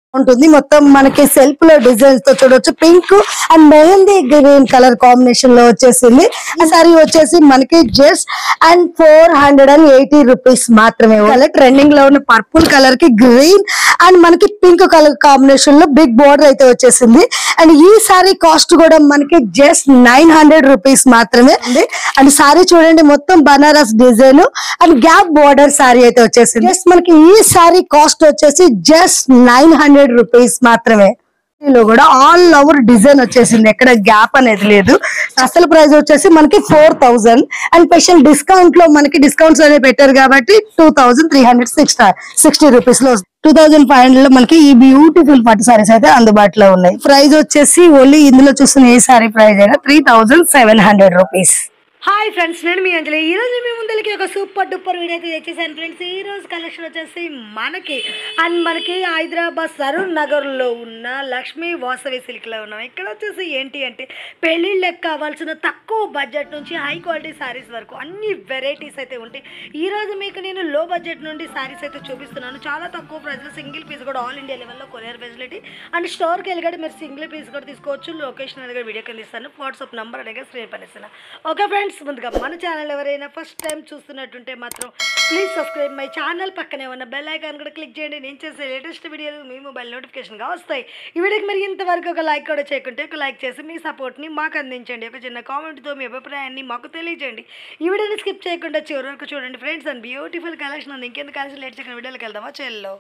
ఉంటుంది మొత్తం మనకి సెల్ఫ్ లో డిజైన్స్ తో చూడొచ్చు pink and mehndi green colour combination లో వచ్చేసింది ఈ సారీ వచ్చేసి మనకి just and four hundred and eighty rupees మాత్రమే కలర్ ట్రెండింగ్ లో ఉన్న పర్పుల్ కలర్ కి గ్రీన్ అండ్ మనకి పింక్ కలర్ కాంబినేషన్ లో బిగ్ బోర్డర్ అయితే వచ్చేసింది అండ్ ఈ సారీ కాస్ట్ కూడా మనకి జస్ట్ నైన్ హండ్రెడ్ రూపీస్ మాత్రమే ఉంది అండ్ సారీ చూడండి మొత్తం Banaras design and gap border sari అయితే వచ్చేసింది జస్ట్ మనకి ఈ సారీ కాస్ట్ వచ్చేసి జస్ట్ నైన్ హండ్రెడ్ రూపీస్ మాత్రమే లో కూడా ఆల్ ఓవర్ డిజైన్ వచ్చేసింది ఎక్కడ గ్యాప్ అనేది లేదు అసలు ప్రైస్ వచ్చేసి మనకి four thousand and special discount లో మనకి డిస్కౌంట్స్ అనేవి పెట్టారు కాబట్టి two thousand three hundred sixty sixty rupees లో టూ థౌసండ్ ఫైవ్ హండ్రెడ్ లో మనకి ఈ బ్యూటిఫుల్ పట్టు సారీస్ అయితే అందుబాటులో ఉన్నాయి ప్రైస్ వచ్చేసి ఓన్లీ ఇందులో చూస్తున్న ఏ సారీ ప్రైస్ అయినా three thousand seven hundred rupees hi friends నేను మీ అంజలి ఈ రోజు మీ ముందరికి ఒక సూపర్ డూపర్ వీడియో అయితే తెచ్చేసాను ఫ్రెండ్స్ ఈ రోజు కలెక్షన్ వచ్చేసి మనకి అండ్ మనకి హైదరాబాద్ సరూర్ నగర్లో ఉన్న లక్ష్మీ వాసవి సిల్క్లో ఉన్నాం ఇక్కడ వచ్చేసి ఏంటి అంటే పెళ్ళిళ్ళకి కావాల్సిన తక్కువ బడ్జెట్ నుంచి హై క్వాలిటీ శారీస్ వరకు అన్ని వెరైటీస్ అయితే ఉంటాయి ఈ రోజు మీకు నేను లో బడ్జెట్ నుండి శారీస్ అయితే చూపిస్తున్నాను చాలా తక్కువ ప్రైస్లో సింగిల్ పీస్ కూడా ఆల్ ఇండియా లెవెల్లో కొరియర్ ఫెసిలిటీ అండ్ స్టోర్కి వెళ్ళి కూడా మీరు సింగిల్ పీస్ కూడా తీసుకోవచ్చు లొకేషన్ అనేది కూడా వీడియో కింద ఇస్తాను వాట్సాప్ నెంబర్ అనేది స్క్రీన్ పని ఇస్తాను ఓకే ఫ్రెండ్స్ ముందుగా మన ఛానల్ ఎవరైనా ఫస్ట్ టైం చూస్తున్నట్టుంటే మాత్రం ప్లీజ్ సబ్స్క్రైబ్ మై ఛానల్ పక్కనే ఉన్న బెల్ ఐకాన్ కూడా క్లిక్ చేయండి నేను చేసే లేటెస్ట్ వీడియోలు మీ మొబైల్ నోటిఫికేషన్గా వస్తాయి ఈ వీడియోకి మరి ఇంతవరకు ఒక లైక్ కూడా చేయకుంటే ఒక లైక్ చేసి మీ సపోర్ట్ని మాకు అందించండి ఒక చిన్న కామెంట్తో మీ అభిప్రాయాన్ని మాకు తెలియజేయండి ఈ వీడియోని స్కిప్ చేయకుండా చివరి వరకు చూడండి ఫ్రెండ్స్ అండ్ బ్యూటిఫుల్ కలెక్షన్ ఉంది ఇంకెందుకు కలిసి లేట్ చేయకుండా వీడియోకి వెళ్దామా చెల్లో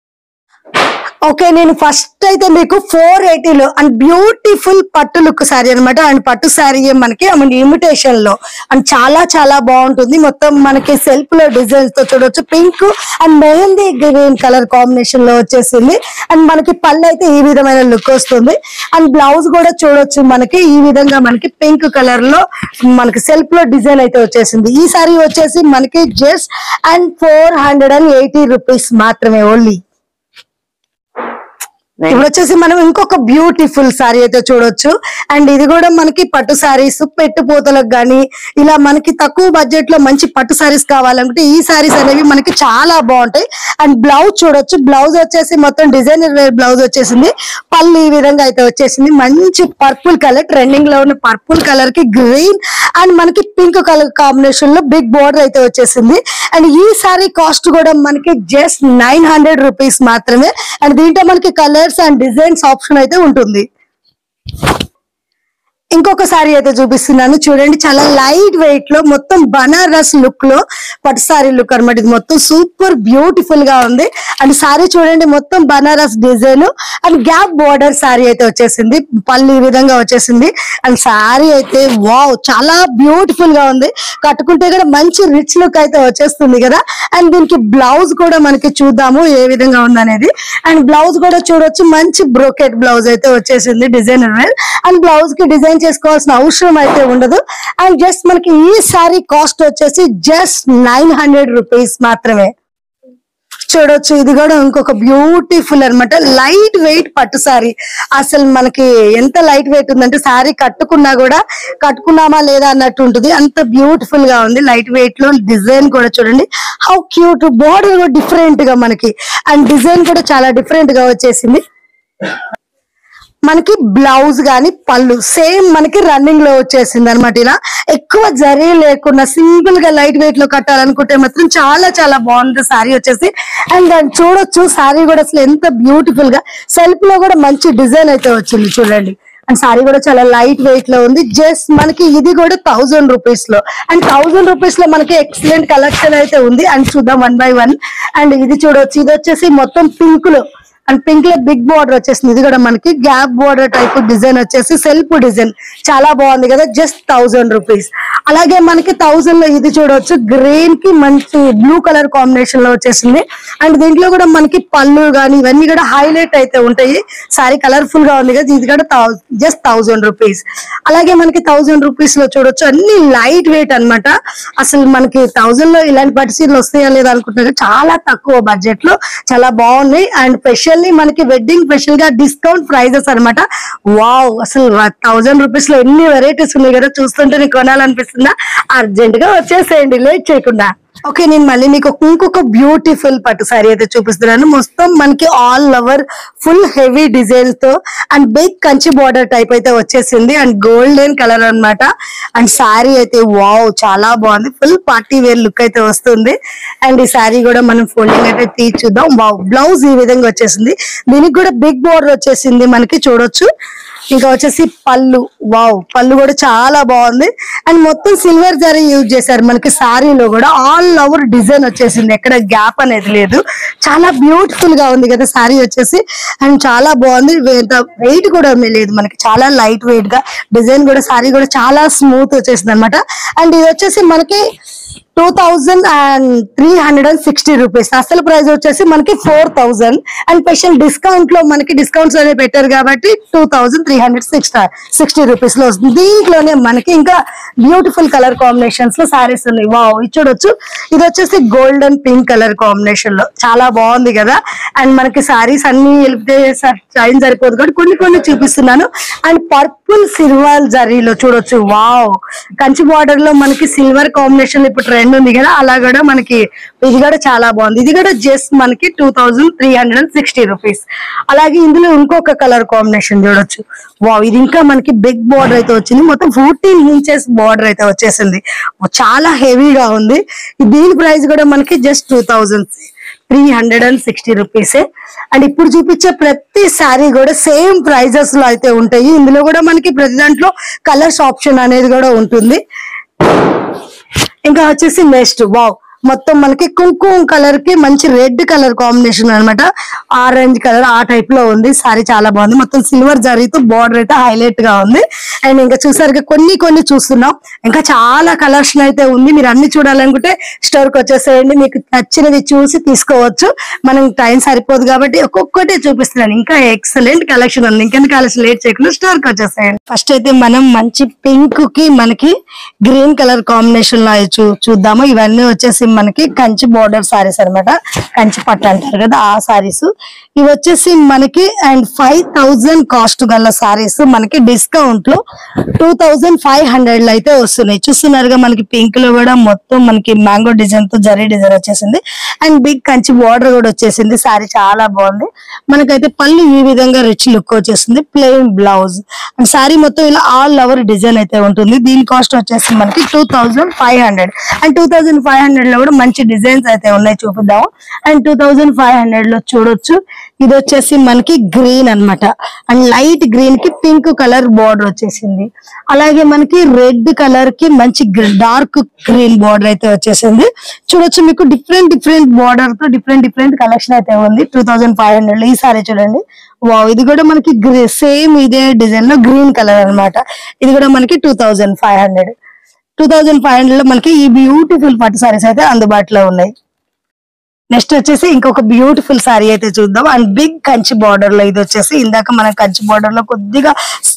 ఓకే నేను ఫస్ట్ అయితే మీకు ఫోర్ ఎయిటీలో అండ్ బ్యూటిఫుల్ పట్టు లుక్ శారీ అన్నమాట అండ్ పట్టు శారీ మనకి ఇమిటేషన్ లో అండ్ చాలా చాలా బాగుంటుంది మొత్తం మనకి సెల్ఫ్ లో డిజైన్స్ తో చూడొచ్చు pink and mehndi green colour combination లో వచ్చేసింది అండ్ మనకి పళ్ళు అయితే ఈ విధమైన లుక్ వస్తుంది అండ్ బ్లౌజ్ కూడా చూడొచ్చు మనకి ఈ విధంగా మనకి పింక్ కలర్ లో మనకి సెల్ఫ్ లో డిజైన్ అయితే వచ్చేసింది ఈ సారీ వచ్చేసి మనకి just and four hundred and eighty rupees మాత్రమే ఓన్లీ ఇప్పుడు వచ్చేసి మనం ఇంకొక బ్యూటిఫుల్ సారీ అయితే చూడొచ్చు అండ్ ఇది కూడా మనకి పట్టు సారీస్ పెట్టు పూతలకు గానీ ఇలా మనకి తక్కువ బడ్జెట్ లో మంచి పట్టు సారీస్ కావాలనుకుంటే ఈ సారీస్ అనేవి మనకి చాలా బాగుంటాయి అండ్ బ్లౌజ్ చూడొచ్చు బ్లౌజ్ వచ్చేసి మొత్తం డిజైనర్ వేర్ బ్లౌజ్ వచ్చేసింది పళ్ళు ఈ విధంగా అయితే వచ్చేసింది మంచి పర్పుల్ కలర్ ట్రెండింగ్ లో ఉన్న పర్పుల్ కలర్ కి గ్రీన్ అండ్ మనకి పింక్ కలర్ కాంబినేషన్ లో బిగ్ బోర్డర్ అయితే వచ్చేసింది అండ్ ఈ సారీ కాస్ట్ కూడా మనకి జస్ట్ నైన్ హండ్రెడ్ రూపీస్ మాత్రమే అండ్ దీంట్లో మనకి కలర్స్ అండ్ డిజైన్స్ ఆప్షన్ అయితే ఉంటుంది ఇంకొక సారీ అయితే చూపిస్తున్నాను చూడండి చాలా లైట్ వెయిట్ లో మొత్తం బనారస్ లుక్ లో పట్టు సారీ లుక్ అనమాట ఇది మొత్తం సూపర్ బ్యూటిఫుల్ గా ఉంది అండ్ సారీ చూడండి మొత్తం Banaras design and gap border sari అయితే వచ్చేసింది పళ్ళు ఈ విధంగా వచ్చేసింది అండ్ సారీ అయితే వావ్ చాలా బ్యూటిఫుల్ గా ఉంది కట్టుకుంటే కూడా మంచి రిచ్ లుక్ అయితే వచ్చేస్తుంది కదా అండ్ దీనికి బ్లౌజ్ కూడా మనకి చూద్దాము ఏ విధంగా ఉందనేది అండ్ బ్లౌజ్ కూడా చూడొచ్చు మంచి బ్రోకెట్ బ్లౌజ్ అయితే వచ్చేసింది డిజైనర్ వేర్ అండ్ బ్లౌజ్ కి డిజైన్ చేసుకోవాల్సిన అవసరం అయితే ఉండదు అండ్ జస్ట్ మనకి ఈ సారీ కాస్ట్ వచ్చేసి జస్ట్ నైన్ హండ్రెడ్ రూపీస్ మాత్రమే చూడొచ్చు ఇది కూడా ఇంకొక బ్యూటిఫుల్ అన్నమాట లైట్ వెయిట్ పట్టు సారీ అసలు మనకి ఎంత లైట్ వెయిట్ ఉందంటే సారీ కట్టుకున్నా కూడా కట్టుకున్నామా లేదా అన్నట్టు ఉంటుంది అంత బ్యూటిఫుల్ గా ఉంది లైట్ వెయిట్ లో డిజైన్ కూడా చూడండి హౌ క్యూట్ బోర్డర్ కూడా డిఫరెంట్ గా మనకి అండ్ డిజైన్ కూడా చాలా డిఫరెంట్ గా వచ్చేసింది మనకి బ్లౌజ్ గాని పళ్ళు సేమ్ మనకి రన్నింగ్ లో వచ్చేసింది అనమాట ఇలా ఎక్కువ జరీ లేకుండా సింపుల్ గా లైట్ వెయిట్ లో కట్టాలనుకుంటే మాత్రం చాలా చాలా బాగుంది సారీ వచ్చేసి అండ్ దాన్ని చూడొచ్చు సారీ కూడా అసలు ఎంత బ్యూటిఫుల్ గా సెల్ఫ్ లో కూడా మంచి డిజైన్ అయితే వచ్చింది చూడండి అండ్ సారీ కూడా చాలా లైట్ వెయిట్ లో ఉంది జస్ట్ మనకి ఇది కూడా థౌజండ్ రూపీస్ లో అండ్ థౌజండ్ రూపీస్ లో మనకి ఎక్సలెంట్ కలెక్షన్ అయితే ఉంది అండ్ చూద్దాం వన్ బై వన్ అండ్ ఇది చూడొచ్చు ఇది వచ్చేసి మొత్తం పింక్ లో అండ్ పింక్ లో బిగ్ బోర్డర్ వచ్చేసింది ఇది కూడా మనకి గ్యాప్ బోర్డర్ టైప్ డిజైన్ వచ్చేసి సెల్ఫ్ డిజైన్ చాలా బాగుంది కదా జస్ట్ థౌజండ్ రూపీస్ అలాగే మనకి థౌజండ్ లో ఇది చూడవచ్చు గ్రీన్ కి మంచి బ్లూ కలర్ కాంబినేషన్ లో వచ్చేసింది అండ్ దీంట్లో కూడా మనకి పళ్ళు గాని ఇవన్నీ కూడా హైలైట్ అయితే ఉంటాయి సారీ కలర్ఫుల్ గా ఉంది కదా ఇది కూడా జస్ట్ థౌజండ్ రూపీస్ అలాగే మనకి థౌజండ్ రూపీస్ లో చూడొచ్చు అన్ని లైట్ వెయిట్ అన్నమాట అసలు మనకి థౌజండ్ లో ఇలాంటి పట్టు సీరలు వస్తాయా లేదా అనుకుంటున్నారు చాలా తక్కువ బడ్జెట్ లో చాలా బాగున్నాయి అండ్ స్పెషల్లీ మనకి వెడ్డింగ్ స్పెషల్ గా డిస్కౌంట్ ప్రైజెస్ అన్నమాట వావ్ అసలు థౌజండ్ రూపీస్ లో ఎన్ని వెరైటీస్ ఉన్నాయి కదా చూస్తుంటే నీకు కొనాలనిపిస్తుందా అర్జెంట్ గా వచ్చేసేయండి లేట్ చేయకుండా ఓకే నేను మళ్ళీ మీకు ఇంకొక బ్యూటిఫుల్ పట్టు సారీ అయితే చూపిస్తున్నాను మొత్తం మనకి all over full heavy designs తో and big Kanchi border type అయితే వచ్చేసింది అండ్ గోల్డెన్ కలర్ అన్నమాట అండ్ సారీ అయితే వావ్ చాలా బాగుంది ఫుల్ పార్టీ వేర్ లుక్ అయితే వస్తుంది అండ్ ఈ సారీ కూడా మనం ఫోల్డింగ్ అయితే తీసి చూద్దాం వావ్ బ్లౌజ్ ఈ విధంగా వచ్చేసింది దీనికి కూడా బిగ్ బార్డర్ వచ్చేసింది మనకి చూడొచ్చు ఇంకా వచ్చేసి పళ్ళు వావ్ పళ్ళు కూడా చాలా బాగుంది అండ్ మొత్తం సిల్వర్ జరీ యూజ్ చేశారు మనకి సారీలో కూడా ఆల్ ఓవర్ డిజైన్ వచ్చేసింది ఎక్కడ గ్యాప్ అనేది లేదు చాలా బ్యూటిఫుల్ గా ఉంది కదా సారీ వచ్చేసి అండ్ చాలా బాగుంది వెయిట్ కూడా ఏమీ లేదు మనకి చాలా లైట్ వెయిట్ గా డిజైన్ కూడా సారీ కూడా చాలా స్మూత్ వచ్చేసింది అనమాట అండ్ ఇది వచ్చేసి మనకి two thousand and three hundred and sixty rupees అసలు ప్రైస్ వచ్చేసి మనకి four thousand and special discount లో మనకి డిస్కౌంట్స్ అనేవి పెట్టారు కాబట్టి two thousand three hundred sixty sixty rupees లో వస్తుంది దీంట్లోనే మనకి ఇంకా బ్యూటిఫుల్ కలర్ కాంబినేషన్స్ లో సారీస్ ఉన్నాయి వావ్ ఇది చూడొచ్చు ఇది వచ్చేసి గోల్డెన్ పింక్ కలర్ కాంబినేషన్ లో చాలా బాగుంది కదా అండ్ మనకి సారీస్ అన్ని వెళ్తే టైం సరిపోదు కాబట్టి కొన్ని కొన్ని చూపిస్తున్నాను అండ్ పర్పుల్ సిల్వర్ జరీలో చూడొచ్చు వావ్ కంచి బార్డర్ లో మనకి సిల్వర్ కాంబినేషన్ ఇప్పుడు ట్రెండ్ ఉంది కదా అలా కూడా మనకి ఇది కూడా చాలా బాగుంది ఇది కూడా జస్ట్ మనకి two thousand three hundred and sixty rupees అలాగే ఇందులో ఇంకొక కలర్ కాంబినేషన్ చూడొచ్చు వావ్ ఇది ఇంకా మనకి బిగ్ బార్డర్ అయితే వచ్చింది మొత్తం ఫోర్టీన్ ఇంచెస్ బార్డర్ అయితే వచ్చేసింది చాలా హెవీగా ఉంది దీని ప్రైస్ కూడా మనకి just two thousand three hundred and sixty rupees and ఇప్పుడు చూపించే ప్రతి సారీ కూడా సేమ్ ప్రైజెస్ లో అయితే ఉంటాయి ఇందులో కూడా మనకి ప్రతి దాంట్లో కలర్స్ ఆప్షన్ అనేది కూడా ఉంటుంది ఇంకా వచ్చేసి నెక్స్ట్ వావ్ మొత్తం మనకి కుంకుమ కలర్ కి మంచి రెడ్ కలర్ కాంబినేషన్ అన్నమాట ఆరెంజ్ కలర్ ఆ టైప్ లో ఉంది సారీ చాలా బాగుంది మొత్తం సిల్వర్ జరీతో బార్డర్ అయితే హైలైట్ గా ఉంది అండ్ ఇంకా చూసారు కొన్ని కొన్ని చూస్తున్నాం ఇంకా చాలా కలర్స్ అయితే ఉంది మీరు అన్ని చూడాలనుకుంటే స్టోర్ కి వచ్చేసేయండి మీకు నచ్చినవి చూసి తీసుకోవచ్చు మనం టైం సరిపోదు కాబట్టి ఒక్కొక్కటి చూపిస్తున్నాను ఇంకా ఎక్సలెంట్ కలెక్షన్ ఉంది ఇంకెందుకు కలెక్షన్ లేట్ చేయకుండా స్టోర్ కి వచ్చేసేయండి ఫస్ట్ అయితే మనం మంచి పింక్ కి మనకి గ్రీన్ కలర్ కాంబినేషన్ లో చూ చూద్దాము ఇవన్నీ వచ్చేసి మనకి కంచి బోర్డర్ సారీస్ అన్నమాట కంచి పట్టు అంటారు కదా ఆ సారీస్ ఇవి వచ్చేసి మనకి అండ్ ఫైవ్ థౌజండ్ కాస్ట్ గల సారీస్ మనకి డిస్కౌంట్ లో టూ థౌజండ్ ఫైవ్ హండ్రెడ్ లో అయితే వస్తున్నాయి చూస్తున్నారుగా మనకి పింక్ లో కూడా మొత్తం మనకి మ్యాంగో డిజైన్ తో జరీ డిజైన్ వచ్చేసింది అండ్ బిగ్ కంచి బార్డర్ కూడా వచ్చేసింది సారీ చాలా బాగుంది మనకైతే పళ్ళు ఈ విధంగా రిచ్ లుక్ వచ్చేసింది ప్లెయిన్ బ్లౌజ్ అండ్ సారీ మొత్తం ఇలా ఆల్ ఓవర్ డిజైన్ అయితే ఉంటుంది దీని కాస్ట్ వచ్చేసి మనకి two thousand five hundred and two thousand five hundred లో కూడా మంచి డిజైన్స్ అయితే ఉన్నాయి చూపిద్దాము and two thousand five hundred లో చూడొచ్చు ఇది వచ్చేసి మనకి గ్రీన్ అన్నమాట అండ్ లైట్ గ్రీన్ కి పింక్ కలర్ బార్డర్ వచ్చేసింది అలాగే మనకి రెడ్ కలర్ కి మంచి డార్క్ గ్రీన్ బార్డర్ అయితే వచ్చేసింది చూడొచ్చు మీకు డిఫరెంట్ డిఫరెంట్ బార్డర్ తో డిఫరెంట్ డిఫరెంట్ కలెక్షన్ అయితే ఉంది టూ థౌజండ్ ఫైవ్ హండ్రెడ్ లో ఈ సారీ చూడండి వావ్ ఇది కూడా మనకి సేమ్ ఇదే డిజైన్ లో గ్రీన్ కలర్ అన్నమాట ఇది కూడా మనకి two thousand five hundred two thousand five hundred లో మనకి ఈ బ్యూటిఫుల్ పట్టు సారీస్ అయితే అందుబాటులో ఉన్నాయి నెక్స్ట్ వచ్చేసి ఇంకొక బ్యూటిఫుల్ సారీ అయితే చూద్దాం అండ్ బిగ్ కంచి బార్డర్ లో ఇది వచ్చేసి ఇందాక మనం కంచి బార్డర్ లో కొద్దిగా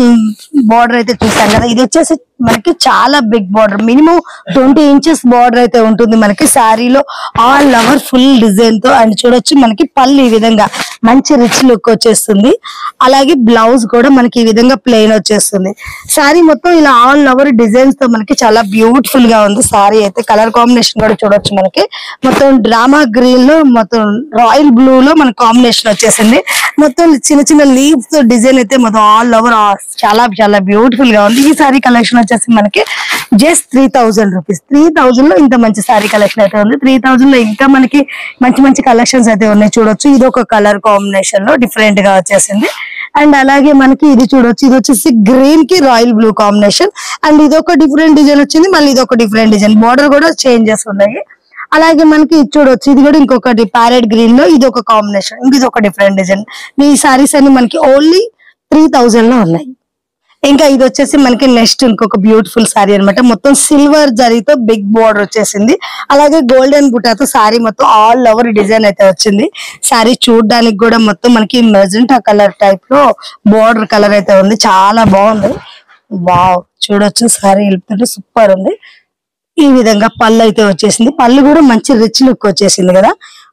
బార్డర్ అయితే చూసాం కదా ఇది వచ్చేసి మనకి చాలా big border minimum twenty inches border అయితే ఉంటుంది మనకి శారీలో ఆల్ ఓవర్ ఫుల్ డిజైన్ తో అండ్ చూడొచ్చు మనకి పళ్ళు ఈ విధంగా మంచి రిచ్ లుక్ వచ్చేస్తుంది అలాగే బ్లౌజ్ కూడా మనకి ఈ విధంగా ప్లెయిన్ వచ్చేస్తుంది శారీ మొత్తం ఇలా ఆల్ ఓవర్ డిజైన్స్ తో మనకి చాలా బ్యూటిఫుల్ గా ఉంది శారీ అయితే కలర్ కాంబినేషన్ కూడా చూడొచ్చు మనకి మొత్తం డ్రామా గ్రీన్ లో మొత్తం రాయల్ బ్లూ లో మన కాంబినేషన్ వచ్చేసింది మొత్తం చిన్న చిన్న లీవ్స్ తో డిజైన్ అయితే మొత్తం ఆల్ ఓవర్ చాలా చాలా బ్యూటిఫుల్ గా ఉంది ఈ సారీ కలెక్షన్ వచ్చేసి మనకి just three thousand rupees three thousand లో ఇంత మంచి సారీ కలెక్షన్ అయితే ఉంది త్రీ థౌజండ్ లో ఇంకా మనకి మంచి మంచి కలెక్షన్స్ అయితే ఉన్నాయి చూడొచ్చు ఇది ఒక కలర్ కాంబినేషన్ లో డిఫరెంట్ గా వచ్చేసింది అండ్ అలాగే మనకి ఇది చూడొచ్చు ఇది వచ్చేసి గ్రీన్ కి రాయల్ బ్లూ కాంబినేషన్ అండ్ ఇది ఒక డిఫరెంట్ డిజైన్ వచ్చింది మళ్ళీ ఇది ఒక డిఫరెంట్ డిజైన్ బార్డర్ కూడా చేంజెస్ ఉన్నాయి అలాగే మనకి ఇది చూడొచ్చు ఇది కూడా ఇంకొకటి ప్యారెట్ గ్రీన్ లో ఇది ఒక కాంబినేషన్ ఇంక ఇది ఒక డిఫరెంట్ డిజైన్ ఈ సారీస్ అన్ని మనకి ఓన్లీ త్రీ థౌజండ్ లో ఉన్నాయి ఇంకా ఇది వచ్చేసి మనకి నెక్స్ట్ ఇంకొక బ్యూటిఫుల్ సారీ అన్నమాట మొత్తం సిల్వర్ జరీతో బిగ్ బోర్డర్ వచ్చేసింది అలాగే గోల్డెన్ బుటాతో సారీ మొత్తం ఆల్ ఓవర్ డిజైన్ అయితే వచ్చింది సారీ చూడడానికి కూడా మొత్తం మనకి మెజెంటా కలర్ టైప్ లో బోర్డర్ కలర్ అయితే ఉంది చాలా బాగుంది వావ్ చూడొచ్చు సారీ వెళ్తుంటే సూపర్ ఉంది ఈ విధంగా పళ్ళు అయితే వచ్చేసింది పళ్ళు కూడా మంచి రిచ్ లుక్ వచ్చేసింది కదా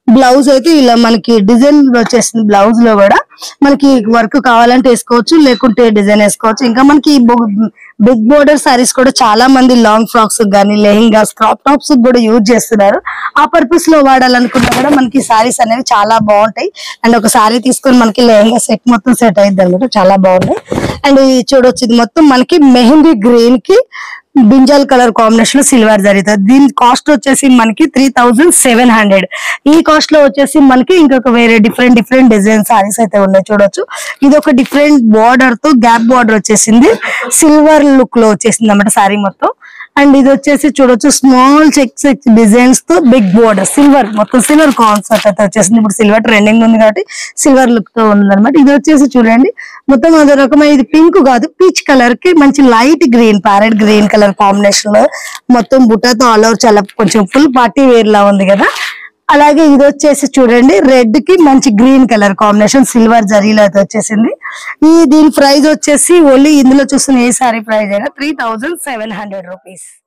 బ్లౌజ్ అయితే ఇలా మనకి డిజైన్ వచ్చేసింది బ్లౌజ్ లో కూడా మనకి వర్క్ కావాలంటే వేసుకోవచ్చు లేకుంటే డిజైన్ వేసుకోవచ్చు ఇంకా మనకి బిగ్ బోర్డర్ సారీస్ కూడా చాలా మంది లాంగ్ ఫ్రాక్స్ కానీ లెహెంగాస్ క్రాప్ టాప్స్ కూడా యూజ్ చేస్తున్నారు ఆ పర్పస్ లో వాడాలనుకున్నా కూడా మనకి సారీస్ అనేవి చాలా బాగుంటాయి అండ్ ఒక సారీ తీసుకొని మనకి లెహెంగా సెట్ మొత్తం సెట్ అయింది అనమాట చాలా బాగున్నాయి అండ్ ఇది చూడొచ్చు ఇది మొత్తం మనకి మెహందీ గ్రీన్ కి బింజాల్ కలర్ కాంబినేషన్ లో సిల్వర్ జరుగుతుంది దీని కాస్ట్ వచ్చేసి మనకి త్రీ థౌజండ్ సెవెన్ హండ్రెడ్ ఈ కాస్ట్ లో వచ్చేసి మనకి ఇంకొక వేరే డిఫరెంట్ డిఫరెంట్ డిజైన్ సారీస్ అయితే ఉన్నాయి చూడొచ్చు ఇది ఒక డిఫరెంట్ బార్డర్ తో గ్యాప్ బార్డర్ వచ్చేసింది సిల్వర్ లుక్ లో వచ్చేసింది అన్నమాట సారీ మొత్తం అండ్ ఇది వచ్చేసి చూడొచ్చు స్మాల్ చెక్ చెక్ డిజైన్స్ తో బిగ్ బోర్డర్ సిల్వర్ మొత్తం సిల్వర్ కాన్సెప్ట్ అయితే వచ్చేసింది ఇప్పుడు సిల్వర్ ట్రెండింగ్ ఉంది కాబట్టి సిల్వర్ లుక్ తో ఉంది అనమాట ఇది వచ్చేసి చూడండి మొత్తం అదే రకమైన ఇది పింక్ కాదు పీచ్ కలర్ కి మంచి light green parrot green colour combination లో మొత్తం బుట్టతో ఆల్ ఓవర్ చాలా కొంచెం ఫుల్ పార్టీ వేర్ లా ఉంది కదా అలాగే ఇది వచ్చేసి చూడండి రెడ్ కి మంచి గ్రీన్ కలర్ కాంబినేషన్ సిల్వర్ జరీలో అయితే వచ్చేసింది ఈ దీని ప్రైస్ వచ్చేసి ఓన్లీ ఇందులో చూస్తున్న ఏ సారీ ప్రైస్ అయినా three thousand seven hundred rupees